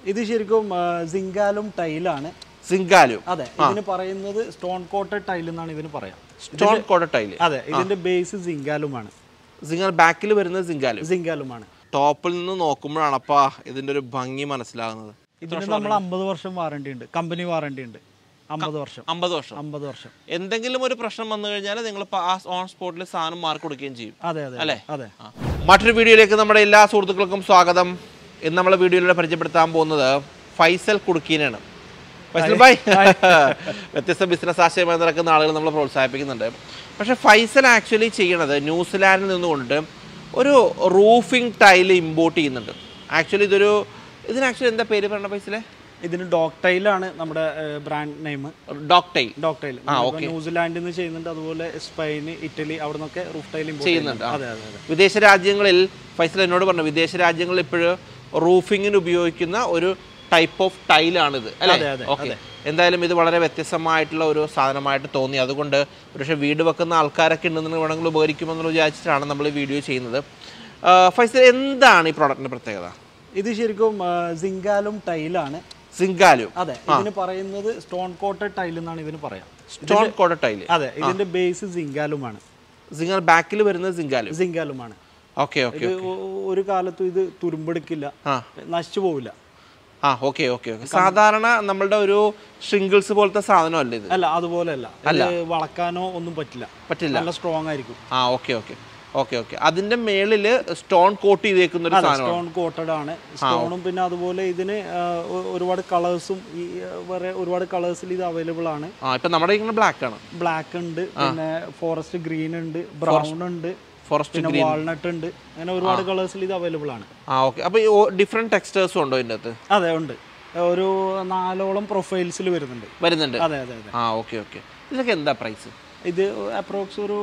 ഇത് ശരിക്കും സിങ്കാലും ടൈലാണ് സിങ്കാലു അതെ ഇതിന് പറയുന്നത് സ്റ്റോൺ കോട്ടഡ് ടൈൽ എന്നാണ് ഇതിന് പറയാം സ്റ്റോൺ കോട്ട ടൈല് അതെ ഇതിന്റെ ബേസ് സിങ്കാലുമാണ് സിംഗൽ ബാക്കിൽ വരുന്നത് സിങ്കാലു സിങ്കാലുമാണ് ടോപ്പിൽ നിന്ന് നോക്കുമ്പോഴാണ് അപ്പാ ഇതിന്റെ ഒരു ഭംഗി മനസ്സിലാകുന്നത് ഇതിന് നമ്മൾ അമ്പത് വർഷം വാറണ്ടി ഉണ്ട് കമ്പനി വാറണ്ടി ഉണ്ട് അമ്പത് വർഷം അമ്പത് വർഷം അമ്പത് വർഷം എന്തെങ്കിലും ഒരു പ്രശ്നം വന്നു കഴിഞ്ഞാൽ നിങ്ങൾ ആ ഓൺ സ്പോട്ടിൽ സാധനം മാർക്ക് കൊടുക്കുകയും ചെയ്യും അതെ അതെ അല്ലേ? അതെ ആ. മറ്റൊരു വീഡിയോയിലേക്ക് നമ്മുടെ എല്ലാ സുഹൃത്തുക്കൾക്കും സ്വാഗതം ഇന്ന് നമ്മൾ വീഡിയോയിലൂടെ പരിചയപ്പെടുത്താൻ പോകുന്നത് ഫൈസൽ കുടുക്കീനാണ് ഫൈസൽ ഭായ് വ്യത്യസ്ത ബിസിനസ് ആശയമായി നടക്കുന്ന ആളുകൾ നമ്മൾ പ്രോത്സാഹിപ്പിക്കുന്നുണ്ട് പക്ഷേ ഫൈസൽ ആക്ച്വലി ചെയ്യണത് ന്യൂസിലാൻഡിൽ നിന്നുകൊണ്ട് ഒരു റൂഫിംഗ് ടൈല് ഇമ്പോർട്ട് ചെയ്യുന്നുണ്ട് ആക്ച്വലി ഇതൊരു ഇതിന് ആക്ച്വലി എന്താ പേര് പറയണ ഫൈസലെ ഇതിന് ഡോഗ് ടൈലാണ് നമ്മുടെ brand name dog tile dog tile ന്യൂസിലാൻഡിൽ നിന്ന് ചെയ്യുന്നുണ്ട് അതുപോലെ സ്പെയിന് ഇറ്റലി അവിടെ നിന്നൊക്കെ റൂഫ് ടൈൽ ചെയ്യുന്നുണ്ട്, ആ. അതെ അതെ അതെ വിദേശ രാജ്യങ്ങളിൽ ഫൈസൽ എന്നോട് പറഞ്ഞു വിദേശ രാജ്യങ്ങളിൽ ഇപ്പോഴും റൂഫിങ്ങിന് ഉപയോഗിക്കുന്ന ഒരു ടൈപ്പ് ഓഫ് ടൈലാണിത് അല്ലേ അതെ, അതെ, ഓക്കെ എന്തായാലും ഇത് വളരെ വ്യത്യസ്തമായിട്ടുള്ള ഒരു സാധനമായിട്ട് തോന്നി അതുകൊണ്ട് പക്ഷേ വീട് വെക്കുന്ന ആൾക്കാരൊക്കെ ഉണ്ടെന്ന് വേണമെങ്കിൽ ഉപകരിക്കുമെന്ന് വിചാരിച്ചിട്ടാണ് നമ്മൾ ഈ വീഡിയോ ചെയ്യുന്നത് ആ, ഫൈസൽ എന്താണ് ഈ പ്രോഡക്റ്റിന്റെ പ്രത്യേകത ഇത് ശരിക്കും സിങ്കാലും ടൈലാണ് സിങ്കാലു അതെ ഇതിന് പറയുന്നത് സ്റ്റോൺ കോട്ടഡ് ടൈൽ എന്നാണ് ഇതിന് പറയാം സ്റ്റോൺ കോട്ട ടൈല് അതെ ഇതിന്റെ ബേസ് സിങ്കാലുമാണ് സിംഗൽ ബാക്കിൽ വരുന്നത് സിങ്കാലു സിങ്കാലുമാണ് ഓക്കെ ഓക്കെ ഇത് ഒ- ഒരു കാലത്തും ഇത് തുരുമ്പെടുക്കില്ല ആ നശിച്ചു പോവില്ല ആ ഓക്കെ ഓക്കെ ഓക്കെ സാധാരണ നമ്മളുടെ ഒരു ഷിംഗിൾസ് പോലത്തെ സാധനമല്ല ഇത് അല്ല അതുപോലെയല്ല ഇത് വളക്കാനോ ഒന്നും പറ്റില്ല പറ്റില്ല നല്ല സ്ട്രോങ് ആയിരിക്കും ആ ഓക്കെ ഓക്കെ ഓക്കെ ഓക്കെ അതിന്റെ മേളില് സ്റ്റോൺ കോട്ട് ചെയ്തേക്കുന്ന ഒരു സാധനം സ്റ്റോൺ കോട്ടഡ് ആണ് സ്റ്റോണും പിന്നെ അതുപോലെ ഇതിന് ആ, ഒ- ഒരുപാട് കളേഴ്സും ഈ ആ, വേറെ ഒരുപാട് കളേഴ്സിൽ ഇത് അവൈലബിൾ ആണ് ആ ഇപ്പൊ നമ്മുടെ ഇങ്ങനെ ബ്ലാക്ക് ആണ് ബ്ലാക്ക് ഉണ്ട് പിന്നെ ഫോറസ്റ്റ് ഗ്രീൻ ഉണ്ട് ബ്രൗൺ ഉണ്ട് ഫോറസ്റ്റ് പിന്നെ വാൾനട്ട് ഉണ്ട് അങ്ങനെ ഒരുപാട് കളേഴ്സിൽ ഇത് അവൈലബിൾ ആണ് ആ ഓക്കെ അപ്പൊ ഡിഫറെന്റ് ടെക്സ്റ്റേഴ്സും ഉണ്ടോ ഇതിന്റെ അകത്ത് അതെ ഉണ്ട് ഒരു നാലോളം പ്രൊഫൈൽസിൽ വരുന്നുണ്ട് വരുന്നുണ്ട് അതെ അതെ അതെ ആ ഓക്കെ ഓക്കെ ഇതിനൊക്കെ എന്താ പ്രൈസ് ഇത് അപ്രോക്സ് ഒരു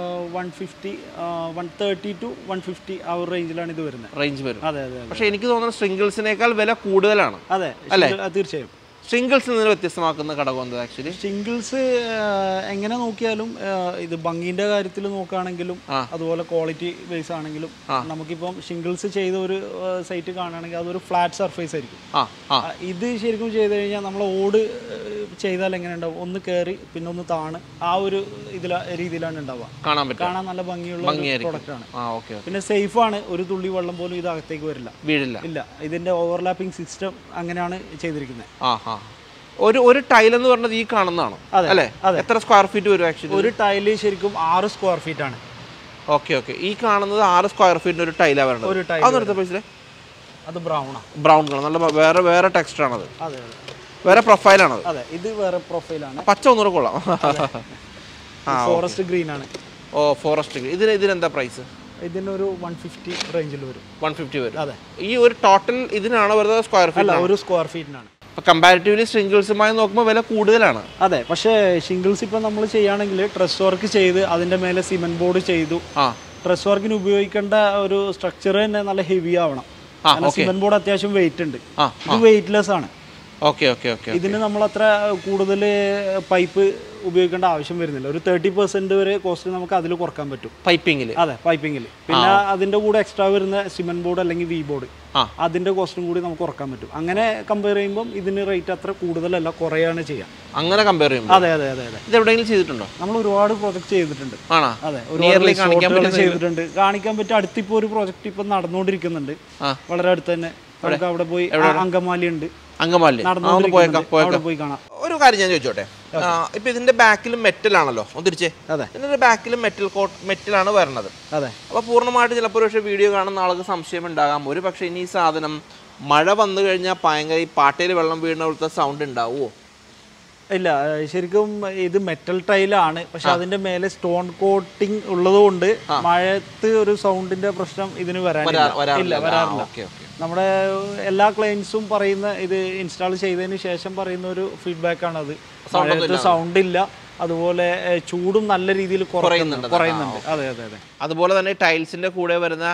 one fifty one thirty to one fifty ആ ഒരു റേഞ്ചിലാണ് ഇത് വരുന്നത് റേഞ്ച് വരും അതെ അതെ അതെ പക്ഷെ എനിക്ക് തോന്നുന്നത് സ്ട്രിങ്കിൾസിനേക്കാൾ വില കൂടുതലാണ് അതെ ശരി, ആ, തീർച്ചയായും സ്ട്രിങ്കിൾസിൽ നിന്ന് വ്യത്യസ്തമാക്കുന്ന ഘടകം എന്താ ആക്ച്വലി ഷിംഗിൾസ് എങ്ങനെ നോക്കിയാലും ആ, ഇത് ഭംഗിന്റെ കാര്യത്തിൽ നോക്കുകയാണെങ്കിലും അതുപോലെ ക്വാളിറ്റി ബേസ് ആണെങ്കിലും നമുക്കിപ്പം ഷിംഗിൾസ് ചെയ്ത ഒരു സൈറ്റ് കാണുകയാണെങ്കിൽ അതൊരു ഫ്ലാറ്റ് സർഫേസ് ആയിരിക്കും ആ ആ ആ, ഇത് ശരിക്കും ചെയ്ത് കഴിഞ്ഞാൽ നമ്മൾ ഓട് ഏഹ്, ചെയ്താൽ എങ്ങനെ ഉണ്ടാവും ഒന്ന് കയറി പിന്നെ ഒന്ന് താണ് ആ ഒരു ഇതില രീതിയിലാണ് ഉണ്ടാവുക കാണാൻ പറ്റും കാണാൻ നല്ല ഭംഗിയുള്ള പ്രൊഡക്റ്റ് ആണ് ആ ഓക്കെ ഓക്കെ പിന്നെ സേഫ് ആണ് ഒരു തുള്ളി വെള്ളം പോലും ഇത് അകത്തേക്ക് വരില്ല വീഴില്ല ഇല്ല ഇതിന്റെ ഓവർലാപ്പിംഗ് സിസ്റ്റം അങ്ങനെയാണ് ചെയ്തിരിക്കുന്നത് ആ ആ ഒരു ഒരു ടൈൽ എന്ന് പറഞ്ഞത് ഈ കാണുന്നതാണോ അതെ, അല്ലേ എത്ര സ്ക്വയർ ഫീറ്റ് വരും ആക്ച്വലി ഒരു ടൈല് ശരിക്കും ആറ് സ്ക്വയർ ഫീറ്റ് ആണ് ഓക്കെ ഓക്കെ ഈ കാണുന്നത് ആറ് സ്ക്വയർ ഫീറ്റിന് ഒരു ടൈലാണ് വരുന്നത് ഒരു ടൈൽ അതെടുത്ത പൈസ അത് ബ്രൗൺ ആണ് ബ്രൗൺ കളർ നല്ല ബ- വേറെ വേറെ ടെക്സ്റ്റർ ആണത് അതെ അതെ വേറെ പ്രൊഫൈലാണത് അതെ ഇത് വേറെ പ്രൊഫൈലാണ് പച്ച ഒന്നുകൂടെ കൊള്ളാം ഫോറസ്റ്റ് ഗ്രീൻ ആണ് ഓ ഫോറസ്റ്റ് ഇതിന് ഇതിനെന്താ പ്രൈസ് ഇതിനൊരു വൺ ഫിഫ്റ്റി റേഞ്ചിൽ വരും വൺ ഫിഫ്റ്റി വരും അതെ ഈ ഒരു ടോട്ടൽ ഇതിനാണോ വരുന്നത് സ്ക്വയർ അല്ല ഫീറ്റ് ഒരു സ്ക്വയർ ഫീറ്റിനാണ് ഇപ്പൊ കമ്പാരിറ്റീവ്ലി സ്ട്രിങ്കിൾസുമായി നോക്കുമ്പോൾ വില കൂടുതലാണ് അതെ പക്ഷേ ഷിംഗിൾസ് ഇപ്പം നമ്മൾ ചെയ്യുകയാണെങ്കിൽ ഡ്രസ് വർക്ക് ചെയ്ത് അതിൻ്റെ മേലെ സിമെന്റ് ബോർഡ് ചെയ്തു ആ ഡ്രസ് വർക്കിന് ഉപയോഗിക്കേണ്ട ഒരു സ്ട്രക്ചർ തന്നെ നല്ല ഹെവി ആവണം ആ, സിമെന്റ് ബോർഡ് അത്യാവശ്യം വെയിറ്റ് ഉണ്ട് ആ, ഇത് വെയിറ്റ്ലെസ് ആണ് ഓക്കെ ഓക്കെ ഓക്കെ ഇതിന് നമ്മൾ അത്ര കൂടുതൽ പൈപ്പ് ഉപയോഗിക്കേണ്ട ആവശ്യം വരുന്നില്ല ഒരു തേർട്ടി പെർസെന്റ് വരെ കോസ്റ്റ് നമുക്ക് അതിൽ കുറക്കാൻ പറ്റും പൈപ്പിങ്ങിൽ അതെ പൈപ്പിങ്ങിൽ പിന്നെ അതിന്റെ കൂടെ എക്സ്ട്രാ വരുന്ന സിമെന്റ് ബോർഡ് അല്ലെങ്കിൽ വി ബോർഡ് ആ. അതിന്റെ കോസ്റ്റും കൂടി നമുക്ക് കുറക്കാൻ പറ്റും അങ്ങനെ കമ്പയർ ചെയ്യുമ്പോൾ ഇതിന് റേറ്റ് അത്ര കൂടുതലല്ല കുറയാണ് ചെയ്യാം അങ്ങനെ കമ്പയർ ചെയ്യുമ്പോൾ അതെ അതെ അതെ അതെ ഇത് എവിടെയെങ്കിലും ചെയ്തിട്ടുണ്ടോ നമ്മൾ ഒരുപാട് പ്രോജക്റ്റ് ചെയ്തിട്ടുണ്ട് ആണോ അതെ Nearly ഒരുപാട് കാണിക്കാൻ റിസോർട്ടുകൾ പറ്റുന്ന ചെയ്തിട്ടുണ്ട് കാണിക്കാൻ പറ്റും അടുത്തിപ്പോ ഒരു പ്രോജക്റ്റ് ഇപ്പൊ നടന്നുകൊണ്ടിരിക്കുന്നുണ്ട് ആ. വളരെ അടുത്ത് തന്നെ നമുക്ക് അവിടെ പോയി അങ്കമാലി ഉണ്ട് അങ്കമാലി ആ, ഒന്ന് പോയേക്കാം നടന്നുകൊണ്ടിരിക്കുന്നുണ്ട് പോയേക്കാം അവിടെ പോയി കാണാം ഒരു കാര്യം ഞാൻ ചോദിച്ചോട്ടെ ആ, ഇപ്പൊ ഇതിന്റെ ബാക്കിലും മെറ്റൽ ആണല്ലോ ഒന്ന് തിരിച്ചേ അതെ ഇതിന്റെ ബാക്കിലും മെറ്റൽ കോട്ട് മെറ്റലാണ് വരുന്നത് അതെ അപ്പോൾ പൂർണ്ണമായിട്ട് ചിലപ്പോൾ ഒരു പക്ഷേ വീഡിയോ കാണുന്ന ആൾക്ക് സംശയം ഉണ്ടാകാം ഒരു പക്ഷേ ഇനി ഈ സാധനം മഴ വന്നു കഴിഞ്ഞാൽ ഭയങ്കര ഈ പാട്ടയിൽ വെള്ളം വീഴുന്ന പോലത്തെ സൗണ്ട് ഉണ്ടാവുമോ ഇല്ല ഏഹ് ശരിക്കും ഇത് മെറ്റൽ ടൈലാണ് പക്ഷെ അതിന്റെ മേലെ സ്റ്റോൺ കോട്ടിംഗ് ഉള്ളതുകൊണ്ട് മഴയത്ത് ഒരു സൗണ്ടിന്റെ പ്രശ്നം ഇതിന് വരാനില്ല ഇല്ല വരാറില്ല വരാറില്ല ഓക്കെ ഓക്കെ നമ്മുടെ എല്ലാ ക്ലയൻസും പറയുന്ന ഇത് ഇൻസ്റ്റാൾ ചെയ്തതിന് ശേഷം പറയുന്ന ഒരു ഫീഡ്ബാക്ക് ആണ് അത് മഴയത്ത് സൗണ്ട് ഇല്ല അതുപോലെ ഏഹ് ചൂടും നല്ല രീതിയിൽ കുറയുന്നുണ്ട് കുറയുന്നുണ്ട് അതെ അതെ അതെ അതുപോലെ തന്നെ ടൈൽസിന്റെ കൂടെ വരുന്ന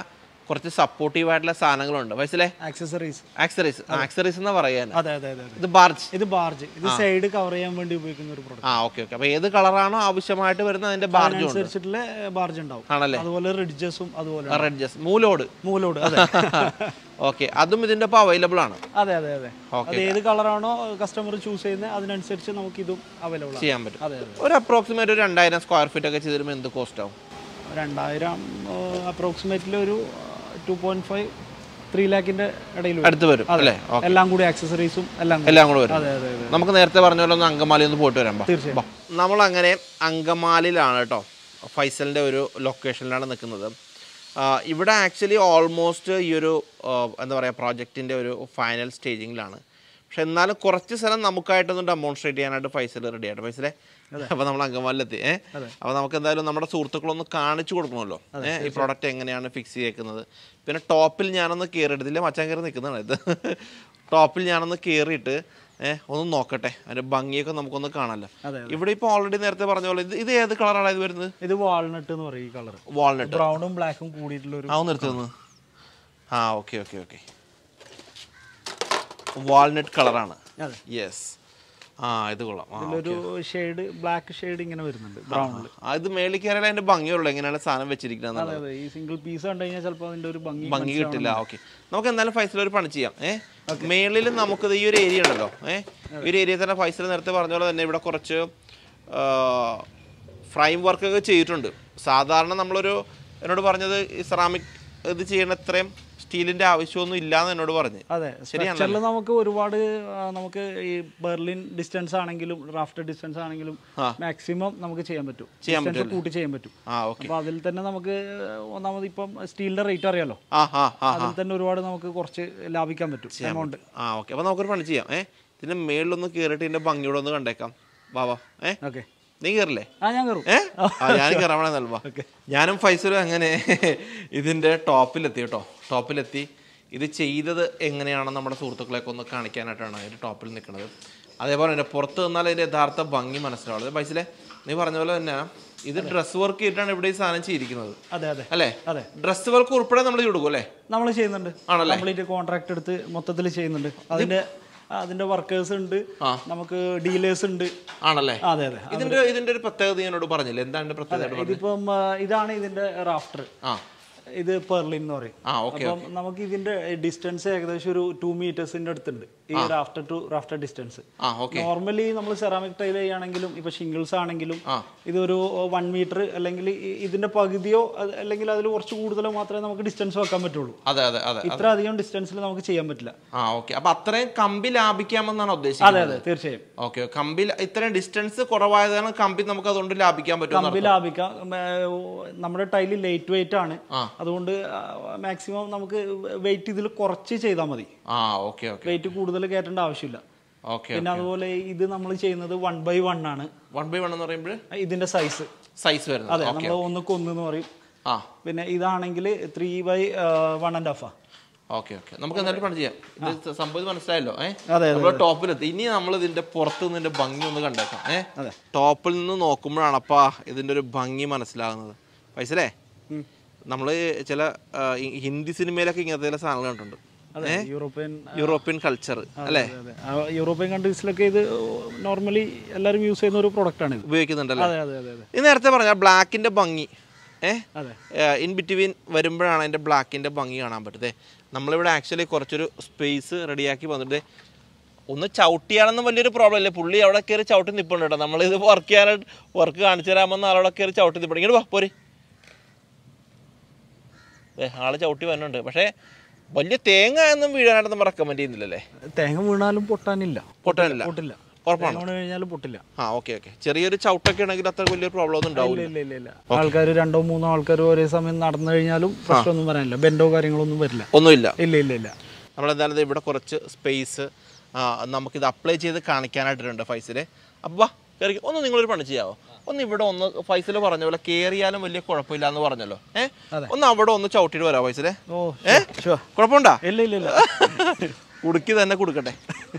കുറച്ച് സപ്പോർട്ടീവ് ആയിട്ടുള്ള സാധനങ്ങളുണ്ട് വയസ്സിലെ ആക്സസറീസ് ആക്സറീസ് ആക്സറീസ് എന്ന് പറയാൻ അതെ അതെ അതെ അതെ ഇത് ബാർജ് ഇത് ബാർജ് ഇത് സൈഡ് കവർ ചെയ്യാൻ വേണ്ടി ഉപയോഗിക്കുന്ന ഒരു പ്രൊഡക്റ്റ് ആ ഓക്കെ ഓക്കെ അപ്പോൾ ഏത് കളറാണോ ആവശ്യമായിട്ട് വരുന്ന അതിന്റെ ബാർജും ഉണ്ട് അനുസരിച്ചിട്ടുള്ള ബാർജ് ഉണ്ടാവും ആണല്ലേ അതുപോലെ റിഡ്ജസും അതുപോലെ റെഡ് ജസ് മൂലോട് മൂലോട് അതെ ഓക്കെ അതും ഇതിന്റെ ഒപ്പം അവൈലബിൾ ആണ് അതെ അതെ അതെ അത് ഏത് കളറാണോ കസ്റ്റമർ ചൂസ് ചെയ്യുന്നത് അതിനനുസരിച്ച് നമുക്ക് ഇതും അവൈലബിൾ ആണ് ചെയ്യാൻ പറ്റും അതെ അതെ ഒരു അപ്രോക്സിമേറ്റ് ഒരു രണ്ടായിരം സ്ക്വയർ ഫീറ്റ് ഒക്കെ ചെയ്ത് തരുമ്പോൾ എന്ത് കോസ്റ്റ് ആവും രണ്ടായിരം അപ്രോക്സിമേറ്റ്ലി ഒരു ടു പോയിന്റ് ഫൈവ് ത്രീ ലാക്കിന്റെ ഇടയിൽ വരും. അടുത്ത് വരും അല്ലേ ഓക്കെ എല്ലാം കൂടി ആക്സസറീസും എല്ലാം കൂടി എല്ലാം കൂടെ വരും അതെ അതെ അതെ നമുക്ക് നേരത്തെ പറഞ്ഞ പോലെ ഒന്ന് അങ്കമാലി ഒന്ന് പോയിട്ട് വരാം തീർച്ചയായും നമ്മൾ അങ്ങനെ അങ്കമാലിയിലാണ് കേട്ടോ ഫൈസലിൻ്റെ ഒരു ലൊക്കേഷനിലാണ് നിൽക്കുന്നത് ആ, ഇവിടെ ആക്ച്വലി ഓൾമോസ്റ്റ് ഈ ഒരു ആ, എന്താ പറയുക പ്രോജക്റ്റിൻ്റെ ഒരു ഫൈനൽ സ്റ്റേജിങ്ങിലാണ് പക്ഷെ എന്നാലും കുറച്ച് സ്ഥലം നമുക്കായിട്ടൊന്ന് ഡെമോൺസ്ട്രേറ്റ് ചെയ്യാനായിട്ട് ഫൈസൽ റെഡി ആയിട്ട് ഫൈസലെ അപ്പോൾ നമ്മൾ അങ്കമാലിലെത്തി ഏഹ് അപ്പോൾ നമുക്ക് എന്തായാലും നമ്മുടെ സുഹൃത്തുക്കളൊന്ന് കാണിച്ചു കൊടുക്കണമല്ലോ ഏഹ് ഈ പ്രോഡക്റ്റ് എങ്ങനെയാണ് ഫിക്സ് ചെയ്തേക്കുന്നത് പിന്നെ ടോപ്പിൽ ഞാനൊന്ന് കയറിയിട്ടില്ല മച്ചാൻ കയറി നിൽക്കുന്നതാണ് ഇത് ടോപ്പിൽ ഞാനൊന്ന് കയറിയിട്ട് ഏഹ് ഒന്ന് നോക്കട്ടെ അതിൻ്റെ ഭംഗിയൊക്കെ നമുക്കൊന്ന് കാണാമല്ലോ അതെ, ഇവിടെ ഇപ്പോൾ ഓൾറെഡി നേരത്തെ പറഞ്ഞ പോലെ ഇത് ഇത് ഏത് കളറാണ് ഇത് വരുന്നത് ഇത് വാൾനട്ട് എന്ന് പറയും ഈ കളർ വാൾനട്ട് ബ്രൗണും ബ്ലാക്കും കൂടിയിട്ടുള്ള ഒരു ആ ഒന്ന് എടുത്തു ആ ഓക്കെ ഓക്കെ ഓക്കെ വാൾനട്ട് കളറാണ് അതെ യെസ് ആ ഇത് കൊള്ളാം ആ ഇതിലൊരു ഷെയ്ഡ് ബ്ലാക്ക് ഷെയ്ഡ് ഇങ്ങനെ വരുന്നുണ്ട് ബ്രൗണിൽ ആ, ഇത് മേളിൽ കയറിയാൽ അതിന്റെ ഭംഗിയുള്ളൂ എങ്ങനെയാണ് സാധനം വെച്ചിരിക്കുന്നത് അതെ അതെ ഈ സിംഗിൾ പീസ് കണ്ടു കഴിഞ്ഞാൽ ചിലപ്പോൾ അതിന്റെ ഒരു ഭംഗി ഭംഗി കിട്ടില്ല ഓക്കെ നമുക്ക് എന്തായാലും ഫൈസൽ ഒരു പണി ചെയ്യാം ഏ മേളിൽ നമുക്കിത് ഈ ഒരു ഏരിയ ഉണ്ടല്ലോ ഏ ഈ ഒരു ഏരിയ തന്നെ ഫൈസൽ നേരത്തെ പറഞ്ഞ പോലെ തന്നെ ഇവിടെ കുറച്ച് ഫ്രൈം വർക്കൊക്കെ ചെയ്തിട്ടുണ്ട് സാധാരണ നമ്മളൊരു എന്നോട് പറഞ്ഞത് ഈ സെറാമിക് ഇത് ചെയ്യണ ഇത്രയും സ്റ്റീലിന്റെ ആവശ്യമൊന്നും ഇല്ലാന്ന് എന്നോട് പറഞ്ഞ് അതെ സ്ട്രക്ചറിൽ നമുക്ക് ഒരുപാട് ആ, നമുക്ക് ഈ ബെർലിൻ ഡിസ്റ്റൻസ് ആണെങ്കിലും റാഫ്റ്റർ ഡിസ്റ്റൻസ് ആണെങ്കിലും മാക്സിമം നമുക്ക് ചെയ്യാൻ പറ്റും ഡിസ്റ്റൻസ് കൂട്ടി ചെയ്യാൻ പറ്റും ആ ഓക്കെ അപ്പൊ അതിൽ തന്നെ നമുക്ക് ഒന്നാമത് ഇപ്പം സ്റ്റീലിന്റെ റേറ്റ് അറിയാലോ ആ ആ ആ അതിൽ തന്നെ ഒരുപാട് നമുക്ക് കുറച്ച് ലാഭിക്കാൻ പറ്റും എമൗണ്ട് ആ ഓക്കെ അപ്പോൾ നമുക്കൊരു പണി ചെയ്യാം ഏ ഇതിന്റെ മേളിലൊന്ന് കയറിയിട്ട് ഇതിന്റെ ഭംഗിയോടെ ഒന്ന് കണ്ടേക്കാം വാ ഏ ഓക്കെ നീ കയറില്ലേ ആ ഞാൻ കയറും ഏ ആ ഞാൻ കയറാമണേ നൽവാ ഞാനും ഫൈസലും അങ്ങനെ ഇതിന്റെ ടോപ്പിലെത്തി കേട്ടോ ടോപ്പിലെത്തി ഇത് ചെയ്തത് എങ്ങനെയാണെന്ന് നമ്മുടെ സുഹൃത്തുക്കളെയൊക്കെ ഒന്ന് കാണിക്കാനായിട്ടാണ് അതിന്റെ ടോപ്പിൽ നിൽക്കുന്നത് അതേപോലെ തന്നെ പുറത്ത് നിന്നാൽ അതിന്റെ യഥാർത്ഥ ഭംഗി മനസ്സിലാവുള്ളത് ഫൈസലെ നീ പറഞ്ഞ പോലെ തന്നെ ഇത് ഡ്രസ് വർക്ക് ചെയ്തിട്ടാണ് ഇവിടെ ഈ സാധനം ചെയ്തിരിക്കുന്നത് അതെ അതെ അല്ലേ അതെ ഡ്രസ് വർക്ക് ഉൾപ്പെടെ നമ്മൾ കൊടുക്കും അല്ലേ നമ്മൾ ചെയ്യുന്നുണ്ട് ആണല്ലേ? കംപ്ലീറ്റ് കോൺട്രാക്ട് എടുത്ത് മൊത്തത്തിൽ ചെയ്യുന്നുണ്ട് അതിന്റെ അതിന്റെ വർക്കേഴ്സ് ഉണ്ട് നമുക്ക് ഡീലേഴ്സ് ഉണ്ട് ആണല്ലേ അതെ അതെ ഇതിന്റെ ഇതിന്റെ ഒരു പ്രത്യേകത ഞാൻ എന്നോട് പറഞ്ഞില്ല എന്താണ് ഇതിന്റെ പ്രത്യേകത ഇതിപ്പം ആ, ഇതാണ് ഇതിന്റെ റാഫ്റ്റർ ആ ഇത് പെർലിൻ എന്ന് പറയും ആ ഓക്കെ അപ്പം നമുക്ക് ഇതിന്റെ ഡിസ്റ്റൻസ് ഏകദേശം ഒരു ടു മീറ്റേഴ്സിന്റെ അടുത്തുണ്ട് ഈ റാഫ്റ്റർ ടു റാഫ്റ്റർ ഡിസ്റ്റൻസ് ആ ഓക്കെ നോർമലി നമ്മൾ സെറാമിക് ടൈൽ ചെയ്യുകയാണെങ്കിലും ഇപ്പൊ ഷിംഗിൾസ് ആണെങ്കിലും ആ. ഇതൊരു വൺ മീറ്റർ അല്ലെങ്കിൽ ഈ- ഇതിന്റെ പകുതിയോ അത് അല്ലെങ്കിൽ അതിൽ കുറച്ച് കൂടുതലോ മാത്രമേ നമുക്ക് ഡിസ്റ്റൻസ് വെക്കാൻ പറ്റുള്ളൂ അതെ അതെ അതെ ഇത്ര അധികം ഡിസ്റ്റൻസിൽ നമുക്ക് ചെയ്യാൻ പറ്റില്ല ആ ഓക്കെ അപ്പൊ അത്രയും കമ്പി ലാഭിക്കാമെന്നാണ് അതെ ഉദ്ദേശിക്കുന്നത് അതെ തീർച്ചയായും ഓക്കെ കമ്പി ഇത്രയും ഡിസ്റ്റൻസ് കുറവായതാണ് കമ്പി നമുക്ക് അതുകൊണ്ട് ലാഭിക്കാൻ പറ്റും കമ്പി ലാഭിക്കാം ഉം, ഏ, നമ്മുടെ ടൈല് ലൈറ്റ് വെയിറ്റ് ആണ് ആ. അതുകൊണ്ട് മാക്സിമം നമുക്ക് വെയിറ്റ് ഇതിൽ കുറച്ച് ചെയ്താൽ മതി ആ ഓക്കെ ഓക്കെ വെയിറ്റ് കൂടുതൽ കയറ്റേണ്ട ആവശ്യമില്ല ഓക്കെ പിന്നെ അതുപോലെ ഇത് നമ്മൾ ചെയ്യുന്നത് വൺ ബൈ വൺ ആണ് വൺ ബൈ വൺ എന്ന് പറയുമ്പോൾ ഇതിന്റെ സൈസ് സൈസ് വരുന്നത് അതെ നമ്മൾ ഒന്ന് കൊന്ന് എന്ന് പറയും ആ പിന്നെ ഇതാണെങ്കിൽ ത്രീ ബൈ വൺ ആൻഡ് ഹാഫാ ഓക്കെ ഓക്കെ നമുക്ക് എന്തായാലും പണി ചെയ്യാം ഇത് സംഭവം മനസ്സിലായല്ലോ ഏഹ് അതെ അതെ നമ്മൾ ടോപ്പിലെത്തി ഇനി നമ്മൾ ഇതിന്റെ പുറത്ത് നിന്നിന്റെ ഭംഗി ഒന്ന് കണ്ടേക്കാം ഏഹ് അതെ. ടോപ്പിൽ നിന്ന് നോക്കുമ്പോഴാണപ്പാ ഇതിന്റെ ഒരു ഭംഗി മനസ്സിലാകുന്നത് പൈസലേ ഉം. നമ്മൾ ചില ആ, ഈ ഹിന്ദി സിനിമയിലൊക്കെ ഇങ്ങനത്തെ ചില സാധനങ്ങൾ കണ്ടിട്ടുണ്ട് അതെ യൂറോപ്യൻ യൂറോപ്യൻ കൾച്ചർ അല്ലേ അതെ, അതെ. ആ, യൂറോപ്യൻ കൺട്രീസിലൊക്കെ ഇത് നോർമലി എല്ലാവരും യൂസ് ചെയ്യുന്ന ഒരു പ്രൊഡക്റ്റ് ആണ് ഇത് ഉപയോഗിക്കുന്നുണ്ടല്ലോ അതെ അതെ അതെ അതെ ഇത് നേരത്തെ പറഞ്ഞ ബ്ലാക്കിന്റെ ഭംഗി ഏഹ് അതെ ഇൻ ബിറ്റ്വീൻ വരുമ്പോഴാണ് അതിൻ്റെ ബ്ലാക്കിൻ്റെ ഭംഗി കാണാൻ പറ്റുന്നത് നമ്മളിവിടെ ആക്ച്വലി കുറച്ചൊരു സ്പേസ് റെഡിയാക്കി വന്നിട്ട് ഒന്ന് ചവിട്ടിയാണെന്ന് വലിയൊരു പ്രോബ്ലം ഇല്ല പുള്ളി അവിടെ കയറി ചവിട്ടി നിൽപ്പുണ്ട് കേട്ടോ നമ്മളിത് വർക്ക് ചെയ്യാനായിട്ട് വർക്ക് കാണിച്ചു തരാമെന്ന് ആളവിടെ കയറി ചവിട്ടി നിൽപ്പുണ്ട് ഇങ്ങോട്ട് വാ പോര് ഏ ആള് ചവിട്ടി വരുന്നുണ്ട് പക്ഷേ വലിയ തേങ്ങ ഒന്നും വീഴാനായിട്ട് നമ്മൾ റെക്കമെൻഡ് ചെയ്യുന്നില്ലല്ലേ തേങ്ങ വീണാലും പൊട്ടാനില്ല പൊട്ടാനില്ല പൊട്ടില്ല ഉറപ്പാണ് തേങ്ങ വീണ് കഴിഞ്ഞാലും പൊട്ടില്ല ആ ഓക്കെ ഓക്കെ ചെറിയൊരു ചവിട്ടൊക്കെ ആണെങ്കിൽ അത്ര വലിയൊരു പ്രോബ്ലം ഒന്നും ഉണ്ടാവില്ല ഇല്ല ഇല്ല ഇല്ല ആൾക്കാർ രണ്ടോ മൂന്നോ ആൾക്കാർ ഒരേ സമയം നടന്നു കഴിഞ്ഞാലും പ്രശ്നമൊന്നും വരാനില്ല ബെൻഡോ കാര്യങ്ങളൊന്നും വരില്ല ഒന്നുമില്ല ഇല്ല ഇല്ല ഇല്ല നമ്മളെന്തായാലും ദേ ഇവിടെ കുറച്ച് സ്പേസ് നമുക്കിത് അപ്ലൈ ചെയ്ത് കാണിക്കാനായിട്ടുണ്ട് ഫൈസില് അപ്പോൾ വാ കയറി ഒന്ന് നിങ്ങളൊരു പണി ചെയ്യാവോ ഒന്ന് ഇവിടെ ഒന്ന് ഫൈസിൽ പറഞ്ഞ പോലെ കയറിയാലും വലിയ കുഴപ്പമില്ല എന്ന് പറഞ്ഞല്ലോ ഏഹ് അതെ. ഒന്ന് അവിടെ ഒന്ന് ചവിട്ടിട്ട് വരാം ഫൈസിലെ ഓ ഏ ഷുവർ കുഴപ്പമുണ്ടാ ഇല്ല ഇല്ല ഇല്ല കുടുക്കി തന്നെ കൊടുക്കട്ടെ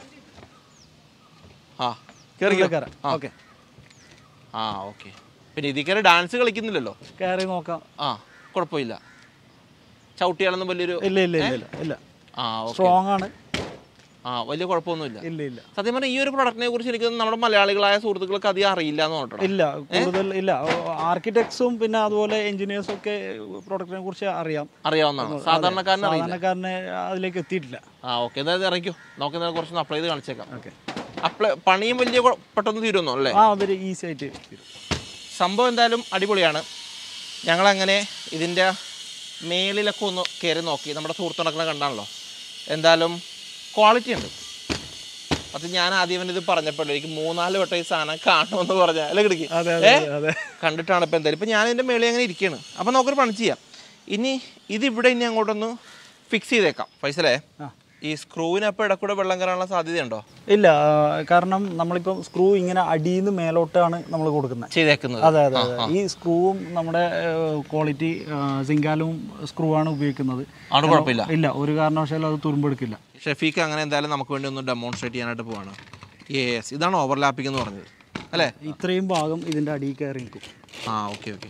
ആ കയറിക്കോ കയറാം ഓക്കെ ആ ഓക്കെ പിന്നെ ഇതിൽ കയറി ഡാൻസ് കളിക്കുന്നില്ലല്ലോ കയറി നോക്കാം ആ കുഴപ്പമില്ല ചവിട്ടിയാലൊന്നും വലിയൊരു ഇല്ല ഇല്ല ഇല്ല ഇല്ല ഇല്ല ആ ഓക്കെ സ്ട്രോങ് ആണ് ആ വലിയ കുഴപ്പമൊന്നുമില്ല ഇല്ല ഇല്ല സത്യം പറഞ്ഞാൽ ഈ ഒരു പ്രൊഡക്റ്റിനെ കുറിച്ച് എനിക്ക് നമ്മുടെ മലയാളികളായ സുഹൃത്തുക്കൾക്ക് അധികം അറിയില്ല എന്ന് പറഞ്ഞിട്ടോ ഇല്ല കൂടുതൽ ഇല്ല ആർക്കിടെക്ട്സും പിന്നെ അതുപോലെ എഞ്ചിനീയേഴ്സും ഒക്കെ പ്രൊഡക്റ്റിനെ കുറിച്ച് അറിയാം അറിയാവുന്നതാണ് സാധാരണക്കാരന് അറിയില്ല സാധാരണക്കാരനെ അതിലേക്ക് എത്തിയിട്ടില്ല ആ ഓക്കെ എന്തായാലും ഇറങ്ങിക്കോ നമുക്ക് എന്തായാലും കുറച്ചൊന്ന് അപ്ലൈ ചെയ്ത് കാണിച്ചേക്കാം ഓക്കെ അപ്ലൈ പണിയും വലിയ കുഴ- പെട്ടെന്ന് തീരുന്നോ അല്ലേ ആ അതൊരു ഈസി ആയിട്ട് തീരും. സംഭവം എന്തായാലും അടിപൊളിയാണ് ഞങ്ങളങ്ങനെ ഇതിൻ്റെ മേളിലൊക്കെ ഒന്ന് കയറി നോക്കി നമ്മുടെ സുഹൃത്തുണക്കിനെ കണ്ടാണല്ലോ എന്തായാലും ക്വാളിറ്റി ഉണ്ട് അത് ഞാൻ ആദ്യം ഇത് പറഞ്ഞപ്പോൾ എനിക്ക് മൂന്നാല് വട്ടം ഈ സാധനം കാണുമെന്ന് പറഞ്ഞ അല്ലേ കിടക്കി അതെ അതെ അതെ, അതെ കണ്ടിട്ടാണ് ഇപ്പം എന്തായാലും ഇപ്പം ഞാൻ ഇതിൻ്റെ മേളിൽ അങ്ങനെ ഇരിക്കുകയാണ് അപ്പം നമുക്കൊരു പണി ചെയ്യാം ഇനി ഇതിവിടെ ഇനി അങ്ങോട്ടൊന്ന് ഫിക്സ് ചെയ്തേക്കാം പൈസലേ ആ. ഈ സ്ക്രൂവിനപ്പോൾ ഇടക്കൂടെ വെള്ളം കയറാനുള്ള സാധ്യതയുണ്ടോ ഇല്ല ആ, കാരണം നമ്മളിപ്പം സ്ക്രൂ ഇങ്ങനെ അടിയിൽ നിന്ന് മേലോട്ടാണ് നമ്മൾ കൊടുക്കുന്നത് ചെയ്തേക്കുന്നത് അതെ അതെ അതെ ഈ സ്ക്രൂവും നമ്മുടെ ക്വാളിറ്റി സിങ്കാലും സ്ക്രൂ ആണ് ഉപയോഗിക്കുന്നത് ആണ് കുഴപ്പമില്ല ഇല്ല ഒരു കാരണവശാലും അത് തുരുമ്പെടുക്കില്ല ഷെഫീക്ക് അങ്ങനെ എന്തായാലും നമുക്ക് വേണ്ടി ഒന്ന് ഡെമോൺസ്ട്രേറ്റ് ചെയ്യാനായിട്ട് പോവാണ് യെസ് ഇതാണ് ഓവർലാപ്പിംഗ് എന്ന് പറഞ്ഞത് അല്ലേ ഇത്രയും ഭാഗം ഇതിൻ്റെ അടിയിൽ കയറി നിൽക്കും ആ ഓക്കെ ഓക്കെ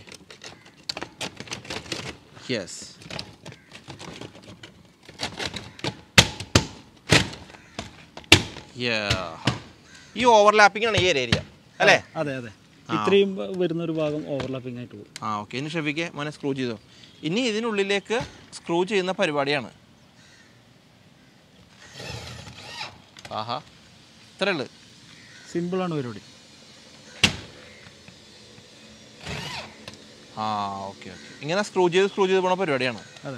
യെസ് ഈ ഓവർലാപ്പിംഗ് ആണ് ഈ ഒരു ഏരിയ അല്ലേ അതെ അതെ ഇത്രയും വരുന്ന ഒരു ഭാഗം ഓവർലാപ്പിംഗ് ആയിട്ട് പോകും ആ ഓക്കെ ഇനി ഷെഫിക്ക് മോനെ സ്ക്രൂ ചെയ്തോ ഇനി ഇതിനുള്ളിലേക്ക് സ്ക്രൂ ചെയ്യുന്ന പരിപാടിയാണ് ആഹാ ഇത്രേ ഉള്ളു സിമ്പിളാണ് പരിപാടി ആ ഓക്കെ ഓക്കെ ഇങ്ങനെ സ്ക്രൂ ചെയ്ത് സ്ക്രൂ ചെയ്ത് പോണ പരിപാടിയാണ് അതെ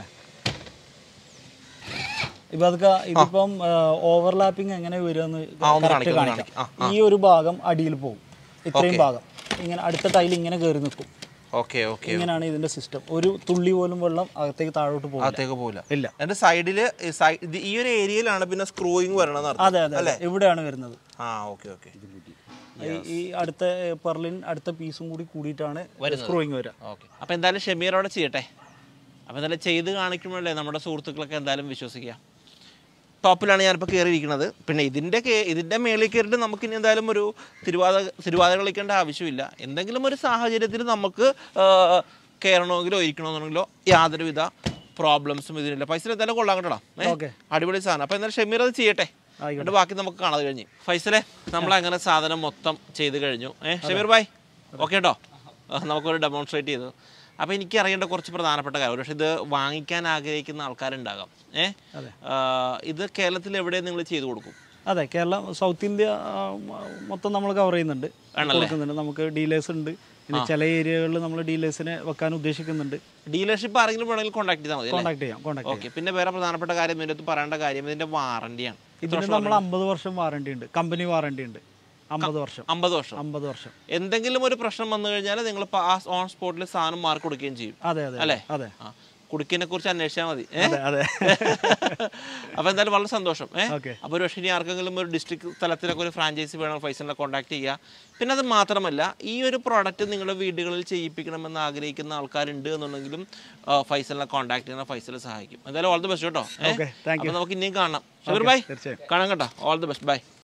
ഇപ്പൊ അതൊക്കെ ഇതിപ്പം ഓവർലാപ്പിംഗ് എങ്ങനെ വരുമെന്ന് ആ, ഒന്ന് correct കാണിക്കാം, ഒന്ന് കാണിക്കാം കാണിക്കാം. ഈ ഒരു ഭാഗം അടിയിൽ പോകും ഇത്രയും ഭാഗം ഇങ്ങനെ അടുത്ത ടൈൽ ഇങ്ങനെ കയറി നിൽക്കും ഓക്കെ ഓക്കെ ഇങ്ങനെയാണ് ഇതിന്റെ സിസ്റ്റം ഒരു തുള്ളി പോലും വെള്ളം അകത്തേക്ക് താഴോട്ട് പോകും അകത്തേക്ക് പോകില്ല ഇല്ല എന്റെ സൈഡില് ഈ ഒരു ഏരിയയിലാണ് പിന്നെ സ്ക്രൂയിങ് വരണമെന്ന് അർത്ഥം അതെ അതെ അതെ ഇവിടെയാണ് വരുന്നത് ആ ഓക്കെ ഓക്കെ ഈ- ഈ അടുത്ത പെർലിൻ അടുത്ത പീസും കൂടി കൂടിയിട്ടാണ് സ്ക്രൂയിങ് വരിക ഓക്കെ അപ്പോൾ എന്തായാലും ഷമീർ അവിടെ ചെയ്യട്ടെ അപ്പോൾ എന്തായാലും ചെയ്ത് കാണിക്കുമ്പോഴല്ലേ നമ്മുടെ സുഹൃത്തുക്കളൊക്കെ എന്തായാലും വിശ്വസിക്കുക ടോപ്പിലാണ് ഞാനിപ്പോൾ കയറിയിരിക്കുന്നത് പിന്നെ ഇതിൻ്റെ കേ ഇതിൻ്റെ മേളിൽ കയറിയിട്ട് നമുക്ക് ഇനി എന്തായാലും ഒരു തിരുവാത തിരുവാതിര കളിക്കേണ്ട ആവശ്യമില്ല എന്തെങ്കിലും ഒരു സാഹചര്യത്തിൽ നമുക്ക് ആ, കയറണമെങ്കിലോ ഇരിക്കണമെന്നുണ്ടെങ്കിലോ യാതൊരുവിധ പ്രോബ്ലംസും ഇതിനില്ല പൈസ എന്തായാലും കൊള്ളാൻ കേട്ടോ ഏ? ഓക്കെ അടിപൊളി സാധനം അപ്പോൾ എന്തായാലും ഷമീർ അത് ചെയ്യട്ടെ എന്നിട്ട് ബാക്കി നമുക്ക് കാണാതെ കഴിഞ്ഞ് ഫൈസലെ നമ്മൾ അങ്ങനെ സാധനം മൊത്തം ചെയ്ത് കഴിഞ്ഞു ഏഹ് ഷമീർ ഭായ് ഓക്കെ കേട്ടോ നമുക്കൊരു ഡെമോൺസ്ട്രേറ്റ് ചെയ്തു അപ്പോൾ എനിക്ക് അറിയേണ്ട കുറച്ച് പ്രധാനപ്പെട്ട കാര്യം പക്ഷേ ഇത് വാങ്ങിക്കാൻ ആഗ്രഹിക്കുന്ന ആൾക്കാരുണ്ടാകാം ഏഹ് അതെ. ഇത് കേരളത്തിൽ എവിടെ നിങ്ങൾ ചെയ്തു കൊടുക്കും അതെ കേരളം സൗത്ത് ഇന്ത്യ ആ, മ- മൊത്തം നമ്മൾ കവർ ചെയ്യുന്നുണ്ട് കൊടുക്കുന്നുണ്ട് നമുക്ക് ഡീലേഴ്സ് ഉണ്ട് പിന്നെ ചില ഏരിയകളിൽ നമ്മൾ ഡീലേഴ്സിനെ വെക്കാൻ ഉദ്ദേശിക്കുന്നുണ്ട് ഡീലർഷിപ്പ് ആരെങ്കിലും വേണമെങ്കിൽ കോൺടാക്ട് ചെയ്താൽ മതി അല്ലേ കോൺടാക്ട് ചെയ്യാം കോൺടാക്ട് ഓക്കെ പിന്നെ വേറെ പ്രധാനപ്പെട്ട കാര്യം ഇതിൻ്റെ അടുത്ത് പറയേണ്ട കാര്യം ഇതിൻ്റെ വാറണ്ടിയാണ് ഇതിന് നമ്മൾ അമ്പത് വർഷം വാറണ്ടി ഉണ്ട് കമ്പനി വാറണ്ടി ഉണ്ട് അമ്പത് വർഷം അമ്പത് വർഷം അമ്പത് വർഷം എന്തെങ്കിലും ഒരു പ്രശ്നം വന്നു കഴിഞ്ഞാൽ നിങ്ങൾ ആ ഓൺ സ്പോട്ടിൽ സാധനം മാർക്ക് കൊടുക്കുകയും ചെയ്യും അതെ അതെ അല്ലേ? അതെ ആ കുടുക്കിനെ കുറിച്ച് അന്വേഷിച്ചാൽ മതി ഏ? അതെ അതെ അപ്പോൾ എന്തായാലും വളരെ സന്തോഷം ഏഹ് ഓക്കെ അപ്പോൾ ഒരു പക്ഷേ ഇനി ആർക്കെങ്കിലും ഒരു ഡിസ്ട്രിക്ട് തലത്തിലൊക്കെ ഒരു ഫ്രാഞ്ചൈസി വേണം ഫൈസലിനെ കോൺടാക്ട് ചെയ്യുക പിന്നെ അത് മാത്രമല്ല ഈ ഒരു പ്രോഡക്റ്റ് നിങ്ങളുടെ വീടുകളിൽ ചെയ്യിപ്പിക്കണമെന്ന് ആഗ്രഹിക്കുന്ന ആൾക്കാരുണ്ട് എന്നുണ്ടെങ്കിലും ആ, ഫൈസലിനെ കോൺടാക്ട് ചെയ്യണം ഫൈസൽ സഹായിക്കും എന്തായാലും ഓൾ ദി ബെസ്റ്റ് കേട്ടോ Okay, thank അപ്പോൾ നമുക്ക് ഇനിയും കാണാം ഷബീർ ബൈ തീർച്ചയായും കാണാം കേട്ടോ ഓൾ ദി ബെസ്റ്റ് ബൈ